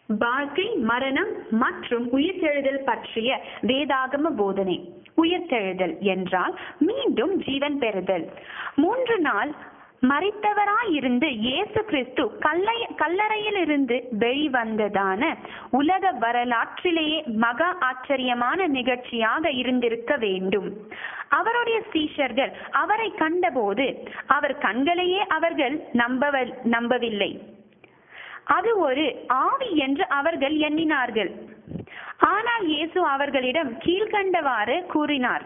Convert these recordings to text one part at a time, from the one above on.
வாழ்க்கை மரணம் மற்றும் உயிர்த்தெழுதல் பற்றிய வேதாகம போதனை உயிர்த்தெழுதல் என்றால் மீண்டும் ஜீவன் பெறுதல் மூன்று நாள் மறித்தவராயிருந்து இயேசு கிறிஸ்து கல்லை கல்லறையிலிருந்து வெளிவந்ததான உலக வரலாற்றிலேயே மகா ஆச்சரியமான நிகழ்ச்சியாக இருந்திருக்க வேண்டும் அவருடைய சீஷர்கள் அவரை கண்டபோது அவர் கண்களையே அவர்கள் நம்பவ நம்பவில்லை அது ஒரு ஆவி என்று அவர்கள் எண்ணினார்கள் ஆனால் இயேசு அவர்களிடம் கீழ்கண்டவாறு கூறினார்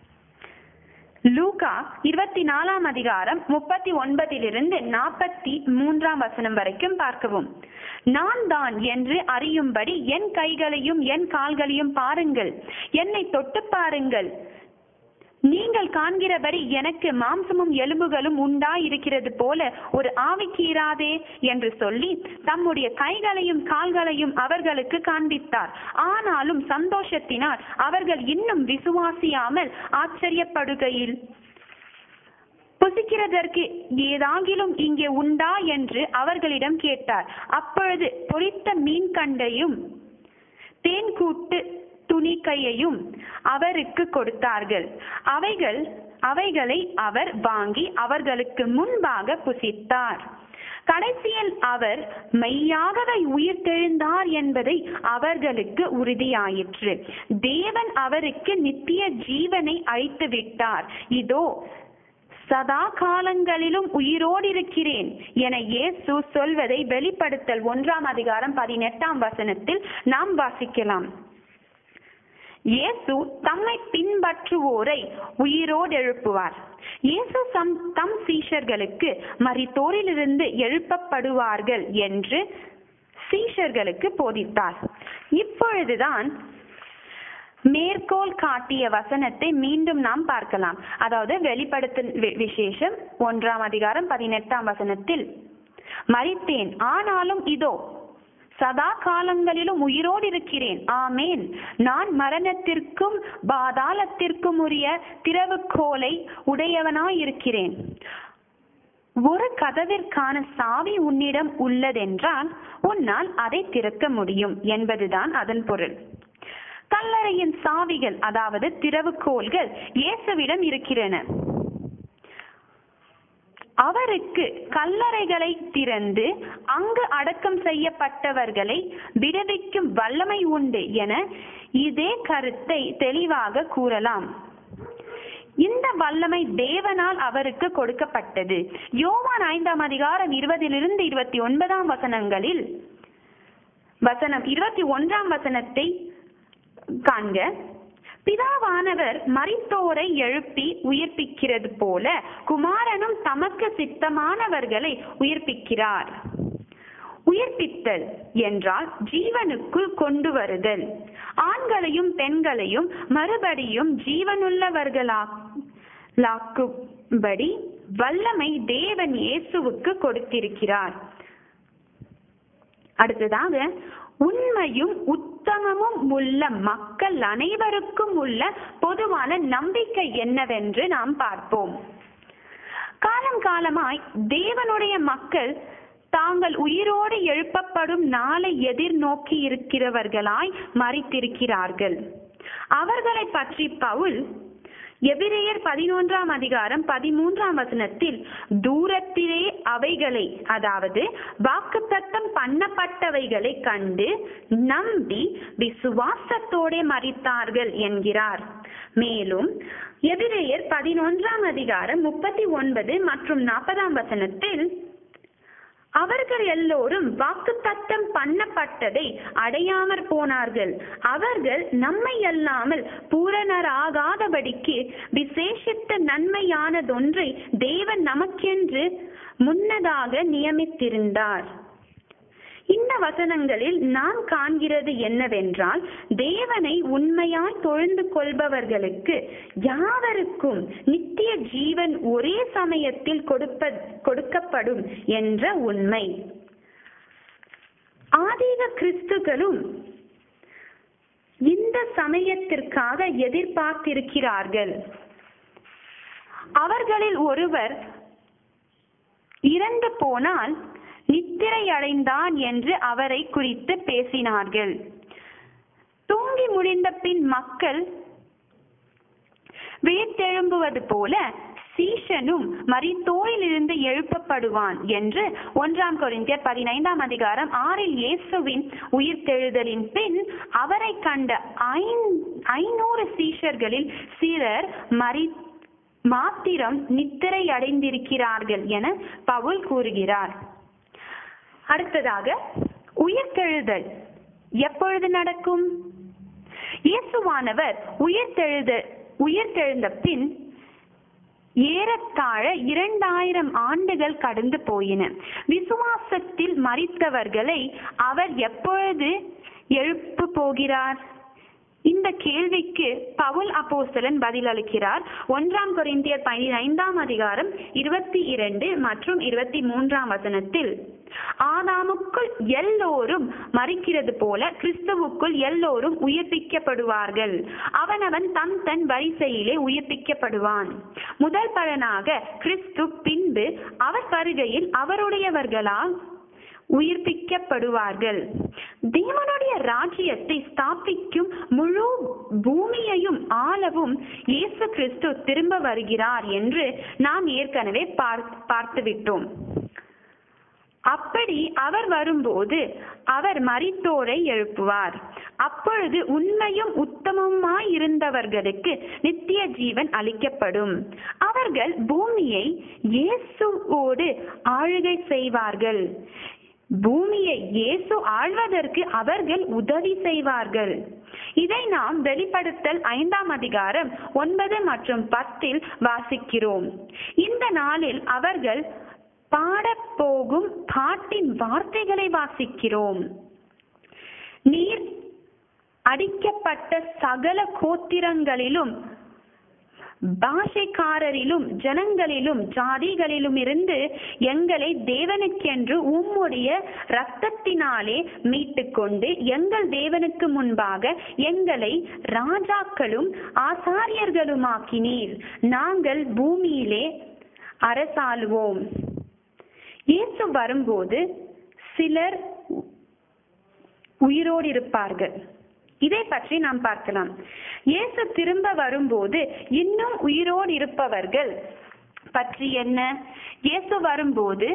லூகா இருபத்தி நாலாம் அதிகாரம் முப்பத்தி ஒன்பதிலிருந்து நாற்பத்தி மூன்றாம் வசனம் வரைக்கும் பார்க்கவும் நான் தான் என்று அறியும்படி என் கைகளையும் என் கால்களையும் பாருங்கள் என்னை தொட்டு பாருங்கள் நீங்கள் காண்கிறபடி எனக்கு மாம்சமும் எலும்புகளும் உண்டா இருக்கிறது போல ஒரு ஆவிக்கு இராதே என்று சொல்லி தம்முடைய கைகளையும் கால்களையும் அவர்களுக்கு காண்பித்தார் ஆனாலும் சந்தோஷத்தினால் அவர்கள் இன்னும் விசுவாசியாமல் ஆச்சரியப்படுகையில் புசிக்கிறதற்கு ஏதாகிலும் இங்கே உண்டா என்று அவர்களிடம் கேட்டார் அப்பொழுது பொரித்த மீன் கண்டையும் தேன் கூட்டு துணிக்கையையும் அவருக்கு கொடுத்தார்கள் அவைகள் அவைகளை அவர் வாங்கி அவர்களுக்கு முன்பாக புசித்தார் கடைசியில் அவர் மெய்யாகவே உயிர்த்தெழுந்தார் என்பதை அவர்களுக்கு உறுதியாயிற்று தேவன் அவருக்கு நித்திய ஜீவனை அழித்து விட்டார் இதோ சதா காலங்களிலும் உயிரோடு இருக்கிறேன் என இயேசு சொல்வதை வெளிப்படுத்தல் ஒன்றாம் அதிகாரம் பதினெட்டாம் வசனத்தில் நாம் வாசிக்கலாம் இயேசு தம்மை பின்பற்றுவோரை உயிரோடு எழுப்புவார் இயேசு சம் தம் சீஷர்களுக்கு மரித்தோரிலிருந்து எழுப்பப்படுவார்கள் என்று சீஷர்களுக்கு போதித்தார் இப்பொழுதுதான் மேற்கோள் காட்டிய வசனத்தை மீண்டும் நாம் பார்க்கலாம் அதாவது வெளிப்படுத்தும் வி- விசேஷம் ஒன்றாம் அதிகாரம் பதினெட்டாம் வசனத்தில் மறித்தேன் ஆனாலும் இதோ சதா காலங்களிலும் உயிரோடு இருக்கிறேன் ஆமேன் நான் மரணத்திற்கும் பாதாளத்திற்கும் உரிய திறவுகோலை உடையவனாயிருக்கிறேன் ஒரு கதவிற்கான சாவி உன்னிடம் உள்ளதென்றால் உன்னால் அதை திறக்க முடியும் என்பதுதான் அதன் பொருள் கல்லறையின் சாவிகள் அதாவது திறவுகோல்கள் இயேசுவிடம் இருக்கிறன அவருக்கு கல்லறைகளை திறந்து அங்கு அடக்கம் செய்யப்பட்டவர்களை விடுவிக்கும் வல்லமை உண்டு என இதே கருத்தை தெளிவாக கூறலாம் இந்த வல்லமை தேவனால் அவருக்கு கொடுக்கப்பட்டது யோவான் ஐந்தாம் அதிகாரம் இருபதிலிருந்து இருபத்தி ஒன்பதாம் வசனங்களில் வசனம் இருபத்தி ஒன்றாம் வசனத்தை காண்க பிதாவானவர் மரித்தோரை எழுப்பி உயிர்ப்பிக்கிறது போல குமாரனும் தமக்கு சித்தமானவர்களை உயிர்ப்பிக்கிறார் உயிர்ப்பித்தல் என்றால் ஜீவனுக்குள் கொண்டு வருதல் ஆண்களையும் பெண்களையும் மறுபடியும் ஜீவனுள்ளவர்களாக்கும்படி வல்லமை தேவன் இயேசுவுக்கு கொடுத்திருக்கிறார் அடுத்ததாக உண்மையும் உத்தமமும் உள்ள மக்கள் அனைவருக்கும் உள்ள பொதுவான நம்பிக்கை என்னவென்று நாம் பார்ப்போம் காலம் காலமாய் தேவனுடைய மக்கள் தாங்கள் உயிரோடு எழுப்பப்படும் நாளை எதிர்நோக்கி இருக்கிறவர்களாய் மறித்திருக்கிறார்கள் அவர்களை பற்றி பவுல் எபிரேயர் பதினொன்றாம் அதிகாரம் பதிமூன்றாம் வசனத்தில் தூரத்திலே அவைகளை அதாவது வாக்குத்தத்தம் பண்ணப்பட்டவைகளை கண்டு நம்பி விசுவாசத்தோடே மறித்தார்கள் என்கிறார் மேலும் எபிரேயர் பதினொன்றாம் அதிகாரம் முப்பத்தி ஒன்பது மற்றும் நாற்பதாம் வசனத்தில் அவர்கள் எல்லோரும் வாக்குத்தத்தம் பண்ணப்பட்டதை அடையாமற் போனார்கள் அவர்கள் நம்மை அல்லாமல் பூரணராகாதபடிக்கு விசேஷித்த நன்மையானதொன்றை தேவன் நமக்கென்று முன்னதாக நியமித்திருந்தார் இந்த வசனங்களில் நாம் காண்கிறது என்னவென்றால் தேவனை உண்மையாய் தொழுந்து கொள்பவர்களுக்கு யாவருக்கும் நித்திய ஜீவன் ஒரே சமயத்தில் கொடுப்ப கொடுக்கப்படும் என்ற உண்மை ஆதிக கிறிஸ்துகளும் இந்த சமயத்திற்காக எதிர்பார்த்திருக்கிறார்கள் அவர்களில் ஒருவர் இறந்து போனால் நித்திரை அடைந்தான் என்று அவரை குறித்து பேசினார்கள் தூங்கி முடிந்த பின் மக்கள் விழித்தெழும்புவது போல சீஷனும் மரித்தோரிலிருந்து எழுப்பப்படுவான் என்று ஒன்றாம் கொரிந்தியர் பதினைந்தாம் அதிகாரம் ஆறில் இயேசுவின் உயிர்த்தெழுதலின் பின் அவரை கண்ட ஐந்- ஐநூறு சீஷர்களில் சிலர் மரி மாத்திரம் நித்திரை அடைந்திருக்கிறார்கள் என பவுல் கூறுகிறார் அடுத்ததாக உயிர்த்தெழுதல் எப்பொழுது நடக்கும் இயேசுவானவர் உயிர்த்தெழுத உயிர்த்தெழுந்த பின் ஏறத்தாழ இரண்டாயிரம் ஆண்டுகள் கடந்து போயின விசுவாசத்தில் மரித்தவர்களை அவர் எப்பொழுது எழுப்பு போகிறார் இந்த கேள்விக்கு பவுல் அப்போஸ்தலன் பதிலளிக்கிறார் ஒன்றாம் கொரிந்தியர் பதினைந்தாம் அதிகாரம் இருபத்தி இரண்டு மற்றும் இருபத்தி மூன்றாம் வசனத்தில் ஆதாமுக்குள் எல்லோரும் மறிக்கிறது போல கிறிஸ்துவுக்குள் எல்லோரும் உயிர்ப்பிக்கப்படுவார்கள் அவனவன் தன் தன் வரிசையிலே உயிர்ப்பிக்கப்படுவான் முதல் பலனாக கிறிஸ்து பின்பு அவர் வருகையில் அவருடையவர்களால் உயிர்ப்பிக்கப்படுவார்கள் தேவனுடைய ராஜ்யத்தை ஸ்தாபிக்கும் முழு பூமியையும் ஆளவும் இயேசு கிறிஸ்து திரும்ப வருகிறார் என்று நாம் ஏற்கனவே பார்- பார்த்துவிட்டோம் அப்படி அவர் வரும்போது அவர் மரித்தோரை எழுப்புவார் அப்பொழுது உண்மையும் உத்தமமாய் இருந்தவர்களுக்கு நித்திய ஜீவன் அளிக்கப்படும் அவர்கள் பூமியை இயேசுவோடு ஆளுகை செய்வார்கள் பூமியை இயேசு ஆள்வதற்கு அவர்கள் உதவி செய்வார்கள் இதை நாம் வெளிப்படுத்தல் ஐந்தாம் அதிகாரம் ஒன்பது மற்றும் பத்தில் வாசிக்கிறோம் இந்த நாளில் அவர்கள் பாடப்போகும் பாட்டின் வார்த்தைகளை வாசிக்கிறோம் நீர் அடிக்கப்பட்ட சகல கோத்திரங்களிலும் பாஷைக்காரரிலும் ஜனங்களிலும் ஜாதிகளிலும் இருந்து எங்களை தேவனுக்கென்று உம்முடைய இரத்தத்தினாலே மீட்டுக்கொண்டு எங்கள் தேவனுக்கு முன்பாக எங்களை ராஜாக்களும் ஆசாரியர்களுமாக்கினீர் நாங்கள் பூமியிலே அரசாளுவோம் இயேசு வரும்போது சிலர் உயிரோடு இருப்பார்கள் இதை பற்றி நாம் பார்க்கலாம் இயேசு திரும்ப வரும்போது இன்னும் உயிரோடு இருப்பவர்கள் பற்றி என்ன இயேசு வரும்போது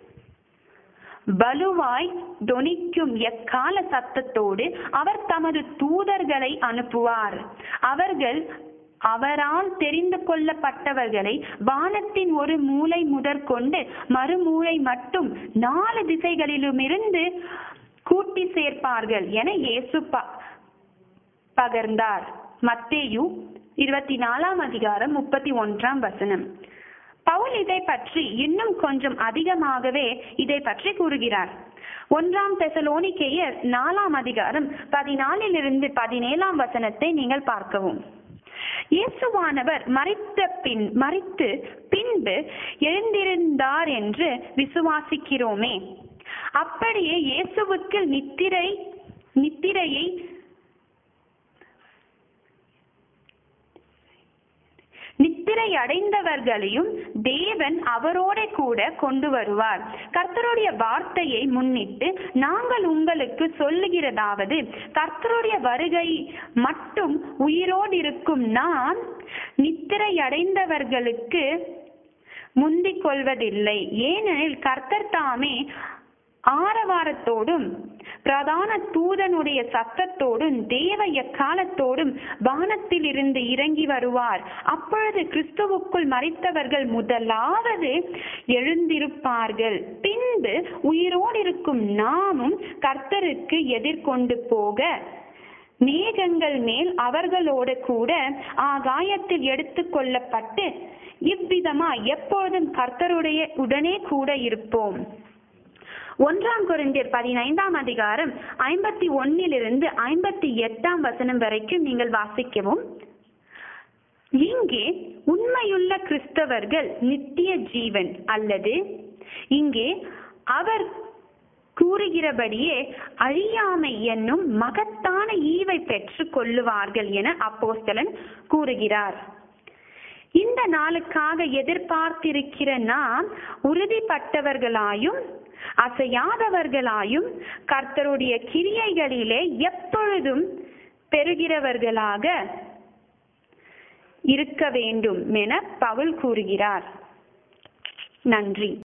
வலுவாய் தொனிக்கும் எக்கால சத்தத்தோடு அவர் தமது தூதர்களை அனுப்புவார் அவர்கள் அவரால் தெரிந்து கொள்ளப்பட்டவர்களை வானத்தின் ஒரு மூலை முதற்கொண்டு மறுமூலை மட்டும் நாலு திசைகளிலுமிருந்து கூட்டி சேர்ப்பார்கள் என இயேசு ப- பகர்ந்தார் மத்தேயு இருபத்தி நாலாம் அதிகாரம் முப்பத்தி ஒன்றாம் வசனம் பவுல் இதை பற்றி இன்னும் கொஞ்சம் அதிகமாகவே இதை பற்றி கூறுகிறார் ஒன்றாம் தெசலோனிக்கேயர் நாலாம் அதிகாரம் பதினாலிலிருந்து பதினேழாம் வசனத்தை நீங்கள் பார்க்கவும் இயேசுவானவர் மறித்த பின் மறித்து பின்பு எழுந்திருந்தார் என்று விசுவாசிக்கிறோமே அப்படியே இயேசுவுக்கு நித்திரை நித்திரையை நித்திரை அடைந்தவர்களையும் தேவன் அவரோட கூட கொண்டு வருவார் கர்த்தருடைய வார்த்தையை முன்னிட்டு நாங்கள் உங்களுக்கு சொல்லுகிறதாவது கர்த்தருடைய வருகை மட்டும் உயிரோடு இருக்கும் நான் நித்திரை அடைந்தவர்களுக்கு முந்திக் கொள்வதில்லை ஏனெனில் கர்த்தர் தாமே ஆரவாரத்தோடும் பிரதான தூதனுடைய சத்தத்தோடும் தேவ எக்காலத்தோடும் வானத்தில் இருந்து இறங்கி வருவார் அப்பொழுது கிறிஸ்துவுக்குள் மறித்தவர்கள் முதலாவது எழுந்திருப்பார்கள் பின்பு உயிரோடு இருக்கும் நாமும் கர்த்தருக்கு எதிர்கொண்டு போக மேகங்கள் மேல் அவர்களோடு கூட ஆகாயத்தில் எடுத்து கொள்ளப்பட்டு இவ்விதமா எப்பொழுதும் கர்த்தருடைய உடனே கூட இருப்போம் ஒன்றாம் கொரிந்தியர் பதினைந்தாம் அதிகாரம் ஐம்பத்தி ஒன்னிலிருந்து ஐம்பத்தி எட்டாம் வசனம் வரைக்கும் நீங்கள் வாசிக்கவும் இங்கே உண்மையுள்ள கிறிஸ்தவர்கள் நித்திய ஜீவன் அல்லது இங்கே அவர் கூறுகிறபடியே அழியாமை என்னும் மகத்தான ஈவை பெற்று கொள்ளுவார்கள் என அப்போஸ்தலன் கூறுகிறார் இந்த நாளுக்காக எதிர்பார்த்திருக்கிற நாம் உறுதிப்பட்டவர்களாயும் அசையாதவர்களாயும் கர்த்தருடைய கிரியைகளிலே எப்பொழுதும் பெறுகிறவர்களாக இருக்க வேண்டும் என பவுல் கூறுகிறார் நன்றி